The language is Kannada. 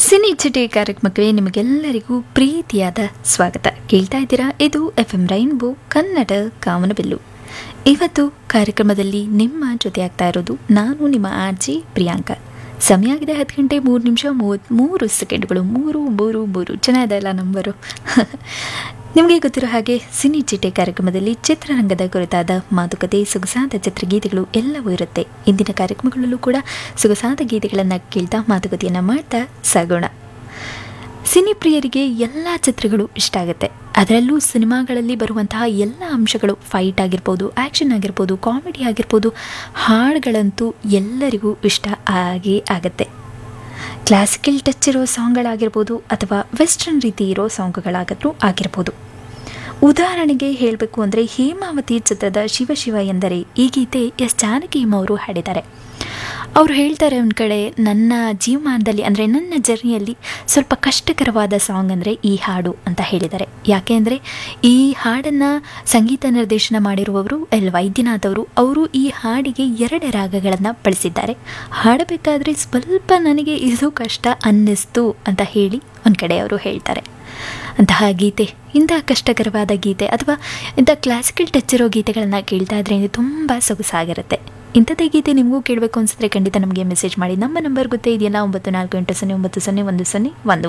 ಸಿನಿ ಚಿಟಿ ಕಾರ್ಯಕ್ರಮಕ್ಕೆ ನಿಮಗೆಲ್ಲರಿಗೂ ಪ್ರೀತಿಯಾದ ಸ್ವಾಗತ ಕೇಳ್ತಾ ಇದ್ದೀರಾ ಇದು ಎಫ್ ಎಂ ರೈನ್ಬೋ ಕನ್ನಡ ಕಾಮನಬಿಲ್ಲು ಇವತ್ತು ಕಾರ್ಯಕ್ರಮದಲ್ಲಿ ನಿಮ್ಮ ಜೊತೆ ಆಗ್ತಾ ಇರೋದು ನಾನು ನಿಮ್ಮ ಆರ್ಜಿ ಪ್ರಿಯಾಂಕಾ ಸಮಯ ಆಗಿದೆ ಹತ್ತು ಗಂಟೆ ಮೂರು ನಿಮಿಷ ಮೂವತ್ತ್ಮೂರು ಸೆಕೆಂಡ್ಗಳು ಮೂರು ಮೂರು ಮೂರು ಚೆನ್ನಾಗಿದೆ ಅಲ್ಲ ನಂಬರು ನಿಮಗೆ ಗೊತ್ತಿರೋ ಹಾಗೆ ಸಿನಿ ಚಿಟ್ಟೆ ಕಾರ್ಯಕ್ರಮದಲ್ಲಿ ಚಿತ್ರರಂಗದ ಕುರಿತಾದ ಮಾತುಕತೆ ಸೊಗಸಾದ ಚಿತ್ರಗೀತೆಗಳು ಎಲ್ಲವೂ ಇರುತ್ತೆ ಇಂದಿನ ಕಾರ್ಯಕ್ರಮಗಳಲ್ಲೂ ಕೂಡ ಸೊಗಸಾದ ಗೀತೆಗಳನ್ನು ಕೇಳ್ತಾ ಮಾತುಕತೆಯನ್ನು ಮಾಡ್ತಾ ಸಾಗೋಣ ಸಿನಿ ಪ್ರಿಯರಿಗೆ ಎಲ್ಲ ಚಿತ್ರಗಳು ಇಷ್ಟ ಆಗುತ್ತೆ ಅದರಲ್ಲೂ ಸಿನಿಮಾಗಳಲ್ಲಿ ಬರುವಂತಹ ಎಲ್ಲ ಅಂಶಗಳು ಫೈಟ್ ಆಗಿರ್ಬೋದು ಆ್ಯಕ್ಷನ್ ಆಗಿರ್ಬೋದು ಕಾಮಿಡಿ ಆಗಿರ್ಬೋದು ಹಾಡುಗಳಂತೂ ಎಲ್ಲರಿಗೂ ಇಷ್ಟ ಆಗೇ ಆಗುತ್ತೆ ಕ್ಲಾಸಿಕಲ್ ಟಚ್ ಇರೋ ಸಾಂಗ್ಗಳಾಗಿರ್ಬೋದು ಅಥವಾ ವೆಸ್ಟರ್ನ್ ರೀತಿ ಇರೋ ಸಾಂಗ್ಗಳಾದರೂ ಆಗಿರ್ಬೋದು ಉದಾಹರಣೆಗೆ ಹೇಳಬೇಕು ಅಂದರೆ ಹೇಮಾವತಿ ಚಿತ್ರದ ಶಿವ ಶಿವ ಎಂದರೆ ಈ ಗೀತೆ ಎಸ್ ಜಾನಕಿಯಮ್ಮ ಅವರು ಹಾಡಿದ್ದಾರೆ ಅವರು ಹೇಳ್ತಾರೆ ಒಂದು ಕಡೆ ನನ್ನ ಜೀವಮಾನದಲ್ಲಿ ಅಂದರೆ ನನ್ನ ಜರ್ನಿಯಲ್ಲಿ ಸ್ವಲ್ಪ ಕಷ್ಟಕರವಾದ ಸಾಂಗ್ ಅಂದರೆ ಈ ಹಾಡು ಅಂತ ಹೇಳಿದ್ದಾರೆ ಯಾಕೆ ಅಂದರೆ ಈ ಹಾಡನ್ನು ಸಂಗೀತ ನಿರ್ದೇಶನ ಮಾಡಿರುವವರು ಎಲ್ ವೈದ್ಯನಾಥ್ ಅವರು ಅವರು ಈ ಹಾಡಿಗೆ ಎರಡು ರಾಗಗಳನ್ನು ಬಳಸಿದ್ದಾರೆ ಹಾಡಬೇಕಾದ್ರೆ ಸ್ವಲ್ಪ ನನಗೆ ಇದು ಕಷ್ಟ ಅನ್ನಿಸ್ತು ಅಂತ ಹೇಳಿ ಒಂದು ಕಡೆ ಅವರು ಹೇಳ್ತಾರೆ ಅಂತಹ ಗೀತೆ ಇಂತಹ ಕಷ್ಟಕರವಾದ ಗೀತೆ ಅಥವಾ ಇಂಥ ಕ್ಲಾಸಿಕಲ್ ಟಚ್ ಇರೋ ಗೀತೆಗಳನ್ನು ಕೇಳ್ತಾ ಇದ್ರೆ ತುಂಬ ಸೊಗಸಾಗಿರುತ್ತೆ ಇಂಥದ್ದೇ ಗೀತೆ ನಿಮಗೂ ಕೇಳಬೇಕು ಅನಿಸಿದ್ರೆ ಖಂಡಿತ ನಮಗೆ ಮೆಸೇಜ್ ಮಾಡಿ ನಮ್ಮ ನಂಬರ್ ಗೊತ್ತೇ ಇದೆಯಲ್ಲ ಒಂಬತ್ತು ನಾಲ್ಕು ಎಂಟು ಸೊನ್ನೆ ಒಂಬತ್ತು ಸೊನ್ನೆ ಒಂದು ಸೊನ್ನೆ ಒಂದು